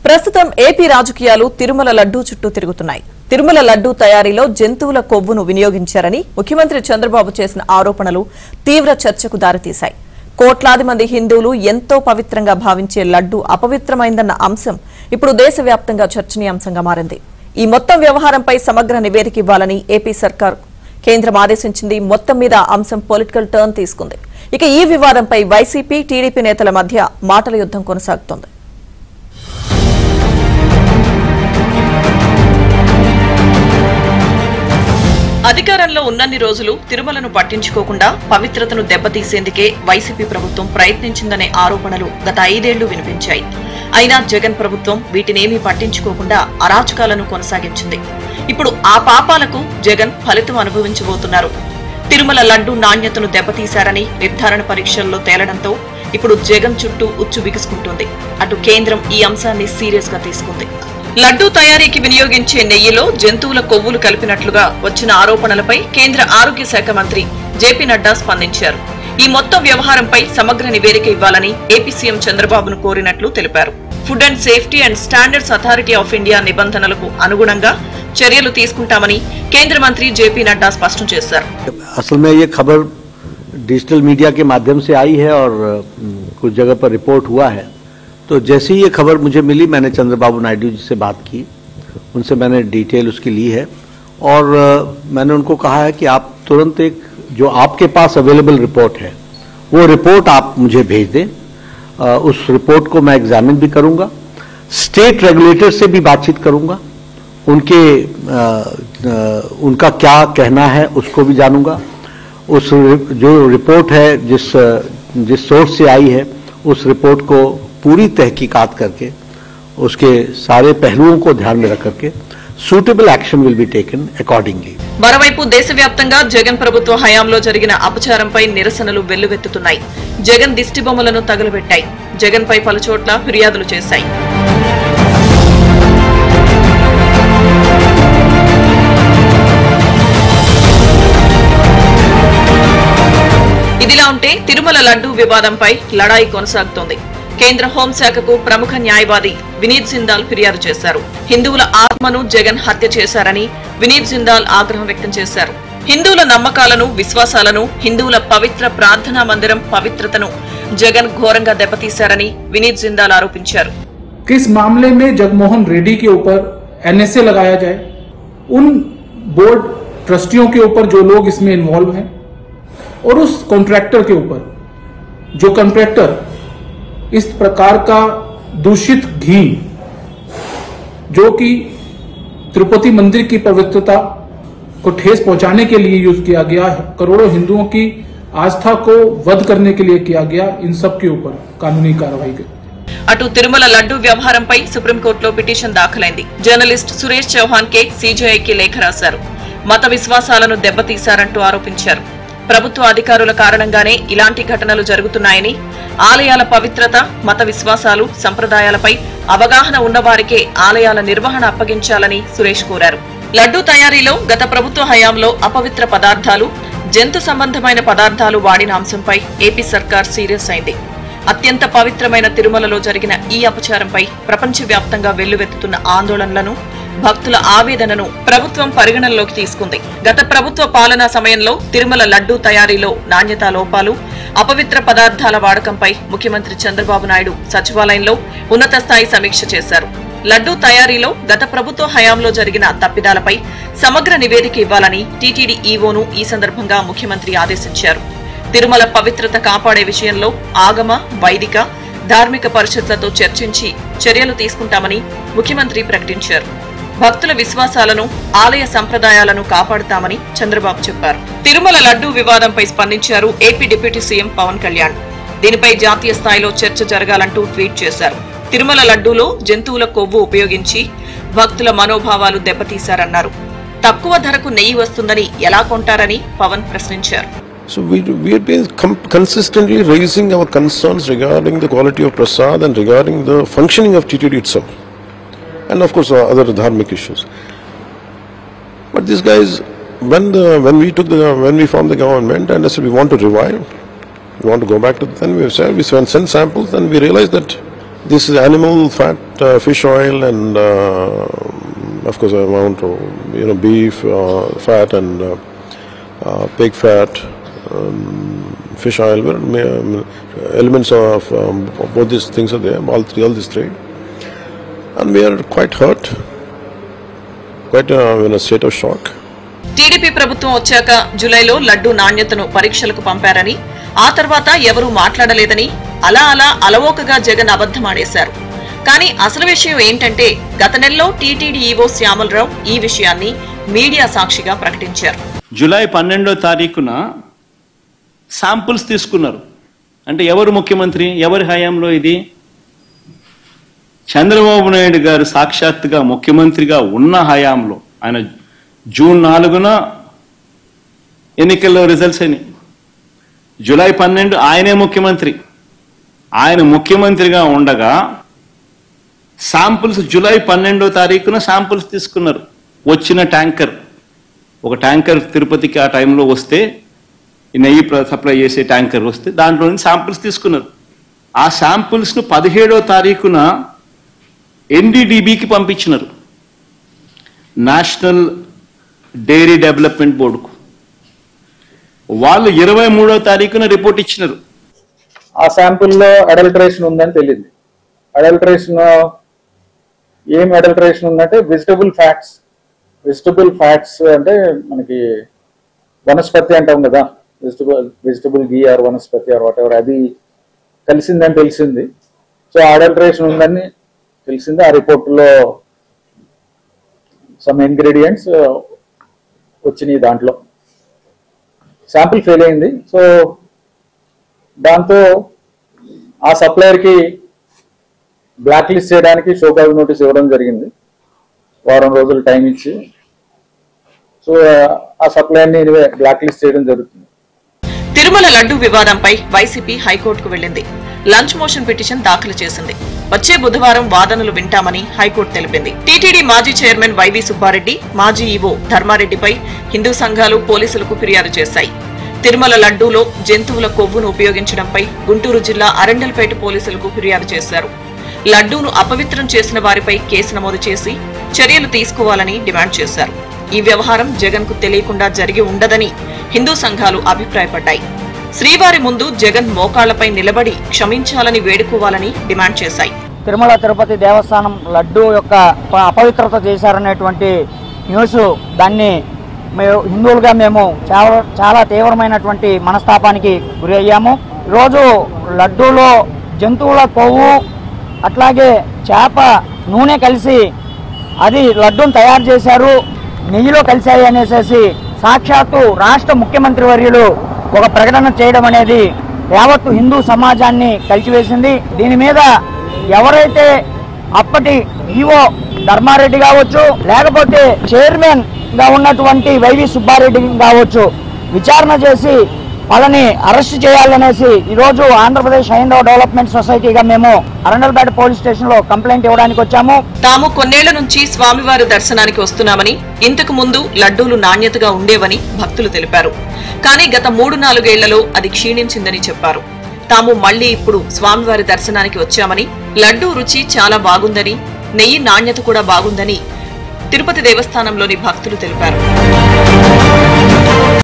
ప్రస్తుతం ఏపీ రాజకీయాలు తిరుమల లడ్డూ చుట్టూ తిరుగుతున్నాయి తిరుమల లడ్డూ తయారీలో జంతువుల కొవ్వును వినియోగించారని ముఖ్యమంత్రి చంద్రబాబు చేసిన ఆరోపణలు తీవ్ర చర్చకు దారితీశాయి కోట్లాది మంది హిందువులు ఎంతో పవిత్రంగా భావించే లడ్డూ అపవిత్రమైందన్న అంశం ఇప్పుడు దేశవ్యాప్తంగా చర్చనీయాంశంగా మారింది ఈ మొత్తం వ్యవహారంపై సమగ్ర నివేదిక ఇవ్వాలని ఏపీ సర్కార్ కేంద్రం ఆదేశించింది మొత్తం మీద అంశం పొలిటికల్ టర్న్ తీసుకుంది ఇక ఈ వివాదంపై వైసీపీ టీడీపీ నేతల మధ్య మాటల యుద్ధం కొనసాగుతోంది అధికారంలో ఉన్నన్ని రోజులు తిరుమలను పట్టించుకోకుండా పవిత్రతను దెబ్బతీసేందుకే వైసీపీ ప్రభుత్వం ప్రయత్నించిందనే ఆరోపణలు గత ఐదేళ్లు వినిపించాయి అయినా జగన్ ప్రభుత్వం వీటినేమీ పట్టించుకోకుండా అరాచకాలను కొనసాగించింది ఇప్పుడు ఆ పాపాలకు జగన్ ఫలితం అనుభవించబోతున్నారు తిరుమల లడ్డు నాణ్యతను దెబ్బతీశారని నిర్ధారణ పరీక్షల్లో తేలడంతో ఇప్పుడు జగన్ చుట్టూ ఉచ్చు బిగుసుకుంటోంది అటు కేంద్రం ఈ అంశాన్ని సీరియస్ గా తీసుకుంది లడ్డూ తయారీకి వినియోగించే నెయ్యిలో జంతువుల కొవ్వులు కలిపినట్లుగా వచ్చిన ఆరోపణలపై కేంద్ర ఆరోగ్య శాఖ మంత్రి జేపీ నడ్డా స్పందించారు ఈ మొత్తం వ్యవహారంపై సమగ్ర నివేదిక ఇవ్వాలని ఏపీ సీఎం చంద్రబాబును కోరినట్లు తెలిపారు food and safety and standards authority of India నిబంధనలకు అనుగుణంగా చర్యలు తీసుకుంటామని కేంద్ర మంత్రి జేపీ నడ్డా స్పష్టం చేశారు असल में ये खबर डिजिटल मीडिया के माध्यम से आई है और अ, कुछ जगह पर रिपोर्ट हुआ है तो जैसे ही ये खबर मुझे मिली मैंने चंद्रबाबू नायडू जी से बात की उनसे मैंने डिटेल उसकी ली है और अ, मैंने उनको कहा है कि आप तुरंत एक जो आपके पास अवेलेबल रिपोर्ट है वो रिपोर्ट आप मुझे भेज दें अ, उस रिपोर्ट को मैं एग्जामिन भी करूंगा स्टेट रेगुलेटर से भी बातचीत करूंगा उनके अ, अ, उनका क्या कहना है उसको भी जानूंगा उस रि- जो रिपोर्ट है जिस अ, जिस सोर्स से आई है उस रिपोर्ट को पूरी तहकीकात करके उसके सारे पहलुओं को ध्यान में रख करके suitable action will be taken accordingly మరోవైపు దేశవ్యాప్తంగా జగన్ ప్రభుత్వ హయాంలో జరిగిన అపచారంపై నిరసనలు వెల్లువెత్తుతున్నాయి జగన్ దిష్టిబొమ్మలను తగులబెట్టాయి జగన్ పై పలుచోట్ల ఫిర్యాదులు చేశాయి ఇదిలా ఉంటే తిరుమల లడ్డూ వివాదంపై లడాయి కొనసాగుతోంది కేంద్ర హోంశాఖకు ప్రముఖ న్యాయవాది వినీత్ సిందాల్ ఫిర్యాదు చేశారు హిందువుల ఆత్మను జగన్ హత్య చేశారని వినీత్ సిందాల్ ఆగ్రహం వ్యక్తం చేశారు హిందువుల నమ్మకాలను విశ్వాసాలను హిందువుల పవిత్ర ప్రార్థనా మందిరం పవిత్రతను జగన్ ఘోరంగా దెబ్బతీశారని వినీత్ జిందాల్ ఆరోపించారు किस मामले में जगमोहन रेड्डी के ऊपर एनएसए लगाया जाए उन बोर्ड ट्रस्टियों के ऊपर जो लोग इसमें इन्वॉल्व हैं और उस कॉन्ट्रैक्टर के ऊपर जो कॉन्ट्रैक्टर इस प्रकार का दूषित घी जो कि तिरुपति मंदिर की पवित्रता को ठेस पहुंचाने के लिए यूज किया गया है करोड़ों हिंदुओं की आस्था को वध करने के लिए किया गया इन सब के ऊपर कानूनी कार्रवाई की అటు తిరుమల లడ్డూ వ్యవహారంపై సుప్రీంకోర్టులో పిటిషన్ దాఖలైంది జర్నలిస్ట్ సురేష్ చౌహాన్ కే సీజేఐకి లేఖ రాశారు మత విశ్వాసాలను దెబ్బతీశారంటూ ఆరోపించారు ప్రభుత్వ అధికారుల కారణంగానే ఇలాంటి ఘటనలు జరుగుతున్నాయని ఆలయాల పవిత్రత మత విశ్వాసాలు సంప్రదాయాలపై అవగాహన ఉన్నవారికే ఆలయాల నిర్వహణ అప్పగించాలని సురేష్ కోరారు లడ్డూ తయారీలో గత ప్రభుత్వ హయాంలో అపవిత్ర పదార్థాలు జంతు సంబంధమైన పదార్థాలు వాడిన అంశంపై ఏపీ సర్కార్ సీరియస్ అయింది అత్యంత పవిత్రమైన తిరుమలలో జరిగిన ఈ అపచారంపై ప్రపంచవ్యాప్తంగా వెల్లువెత్తుతున్న ఆందోళనలను భక్తుల ఆవేదనను ప్రభుత్వం పరిగణనలోకి తీసుకుంది గత ప్రభుత్వ పాలనా సమయంలో తిరుమల లడ్డూ తయారీలో నాణ్యతా లోపాలు అపవిత్ర పదార్థాల వాడకంపై ముఖ్యమంత్రి చంద్రబాబు నాయుడు సచివాలయంలో ఉన్నత స్థాయి సమీక్ష చేశారు లడ్డూ తయారీలో గత ప్రభుత్వ హయాంలో జరిగిన తప్పిదాలపై సమగ్ర నివేదిక ఇవ్వాలని టీటీడీ ఈవోను ఈ సందర్భంగా ముఖ్యమంత్రి ఆదేశించారు తిరుమల పవిత్రత కాపాడే విషయంలో ఆగమ వైదిక ధార్మిక పరిషత్లతో చర్చించి చర్యలు తీసుకుంటామని ముఖ్యమంత్రి ప్రకటించారు భక్తుల విశ్వాసాలను ఆలయ సంప్రదాయాలను కాపాడుతామని చంద్రబాబు చెప్పారు తిరుమల లడ్డూ వివాదంపై స్పందించారు AP deputy CM Pawan Kalyan దీనిపై జాతీయ స్థాయిలో చర్చ జరగాలంటూ ట్వీట్ చేశారు తిరుమల లడ్డూలో జంతువుల కొవ్వు ఉపయోగించి భక్తుల మనోభావాలు దెబ్బతీశారన్నారు తక్కువ ధరకు నెయ్యి వస్తుందని ఎలా కొంటారని పవన్ ప్రశ్నించారు So we, we have been com- consistently raising our concerns regarding the quality of prasad and regarding the functioning of TTD itself. And of course uh, other dharmic issues. But these guys, when the when we took the when we formed the government and I said we want to revive, we want to go back to then we said we sent sent samples and we realized that This is animal fat, uh, fish oil, and uh, of course amount of you know beef uh, fat and uh, uh, pig fat, um, fish oil. Well, may- um, elements of um, both these things are there. All three, all these three, and we are quite hurt, quite uh, in a state of shock. TDP ప్రభుత్వం వచ్చాక జులైలో లడ్డు నాణ్యతను పరీక్షలకు పంపారని ఆ తర్వాత ఎవరూ మాట్లాడలేదని అలా అలా అలవోకగా జగన్ అబద్ధమాడేశారు కానీ అసలు విషయం ఏంటంటే గత నెలలో టీటీడీ ఈవో శ్యామలరావు ఈ విషయాన్ని మీడియా సాక్షిగా ప్రకటించారు జూలై పన్నెండో తారీఖున శాంపుల్స్ తీసుకున్నారు అంటే ఎవరు ముఖ్యమంత్రి ఎవరి హయాంలో ఇది చంద్రబాబు నాయుడు గారు సాక్షాత్తుగా ముఖ్యమంత్రిగా ఉన్న హయాంలో ఆయన జూన్ నాలుగున ఎన్నికల్లో రిజల్ట్స్ అయినాయి జూలై పన్నెండు ఆయనే ముఖ్యమంత్రి ఆయన ముఖ్యమంత్రిగా ఉండగా శాంపుల్స్ జూలై పన్నెండో తారీఖున శాంపుల్స్ తీసుకున్నారు వచ్చిన ట్యాంకర్ ఒక ట్యాంకర్ తిరుపతికి ఆ టైంలో వస్తే ఈ నెయ్యి ప్ర- సప్లై చేసే ట్యాంకర్ వస్తే దాంట్లో నుంచి శాంపుల్స్ తీసుకున్నారు ఆ శాంపుల్స్ను పదిహేడో తారీఖున ఎన్డీడీబీకి పంపించినారు నేషనల్ డైరీ డెవలప్మెంట్ బోర్డుకు వాళ్ళు ఇరవై మూడో తారీఖున రిపోర్ట్ ఇచ్చినారు ఆ శాంపుల్లో అడల్టరేషన్ ఉందని తెలియదు అడల్టరేషన్ ఏం అడల్టరేషన్ ఉందంటే వెజిటబుల్ ఫ్యాట్స్ వెజిటబుల్ ఫ్యాట్స్ అంటే మనకి వనస్పతి అంటాం కదా vegetable vegetable ghee or vanaspati or whatever అది కలిసిందని తెలిసింది సో అడల్టరేషన్ ఉందని తెలిసింది ఆ రిపోర్ట్లో సమ్ ఇంగ్రీడియంట్స్ వచ్చినాయి దాంట్లో శాంపుల్ ఫెయిల్ అయింది సో దాంతో ఆ సప్లయర్కి బ్లాక్ లిస్ట్ చేయడానికి షోకాజ్ నోటీస్ ఇవ్వడం జరిగింది వారం రోజులు టైం ఇచ్చి సో ఆ సప్లయర్ని బ్లాక్ లిస్ట్ చేయడం జరుగుతుంది తిరుమల లడ్డు వివాదంపై వైసీపీ హైకోర్టుకు వెళ్లింది లంచ్ మోషన్ పిటిషన్ దాఖలు చేసింది వచ్చే బుధవారం వాదనలు వింటామని హైకోర్టు తెలిపింది టీటీడీ మాజీ చైర్మన్ వైవి సుబ్బారెడ్డి మాజీ ఈవో ధర్మారెడ్డిపై హిందూ సంఘాలు పోలీసులకు ఫిర్యాదు చేశాయి తిరుమల లడ్డూలో జంతువుల కొవ్వును ఉపయోగించడంపై గుంటూరు జిల్లా అరండల్పేట పోలీసులకు ఫిర్యాదు చేశారు లడ్డూను అపవిత్రం చేసిన వారిపై కేసు నమోదు చేసి చర్యలు తీసుకోవాలని డిమాండ్ చేశారు ఈ వ్యవహారం జగన్ కు తెలియకుండా జరిగి ఉండదని హిందూ సంఘాలు అభిప్రాయపడ్డాయి శ్రీవారి ముందు జగన్ మోకాళ్లపై నిలబడి క్షమించాలని వేడుకోవాలని డిమాండ్ చేశాయి తిరుమల తిరుపతి దేవస్థానం లడ్డు యొక్క ప- అపవిత్రత చేశారనేటువంటి న్యూస్ దాన్ని మేము హిందువులుగా మేము చాలా చాలా తీవ్రమైనటువంటి మనస్తాపానికి గురి అయ్యాము ఈరోజు లడ్డూలో జంతువుల కొవ్వు అట్లాగే చేప నూనె కలిసి అది లడ్డూను తయారు చేశారు నెయ్యిలో కలిశాయి అనేసి సాక్షాత్తు రాష్ట్ర ముఖ్యమంత్రి వర్యులు ఒక ప్రకటన చేయడం అనేది యావత్తు హిందూ సమాజాన్ని కలిసివేసింది దీని మీద ఎవరైతే అప్పటి ఈవో ధర్మారెడ్డి కావచ్చు లేకపోతే చైర్మన్ గా ఉన్నటువంటి వైవి సుబ్బారెడ్డి కావచ్చు విచారణ చేసి వాళ్ళని అరెస్ట్ చేయాలనేసి ఈరోజు ఆంధ్రప్రదేశ్ హైందవ డెవలప్మెంట్ సొసైటీగా మేము అరండల్పేట పోలీస్ స్టేషన్ లో కంప్లైంట్ ఇవ్వడానికి వచ్చాము తాము కొన్నేళ్ల నుంచి స్వామివారి దర్శనానికి వస్తున్నామని ఇంతకు ముందు లడ్డూలు నాణ్యతగా ఉండేవని భక్తులు తెలిపారు కానీ గత మూడు నాలుగేళ్లలో అది క్షీణించిందని చెప్పారు తాము మళ్లీ ఇప్పుడు స్వామివారి దర్శనానికి వచ్చామని లడ్డూ రుచి చాలా బాగుందని నెయ్యి నాణ్యత కూడా బాగుందని తిరుపతి దేవస్థానంలోని భక్తులు తెలిపారు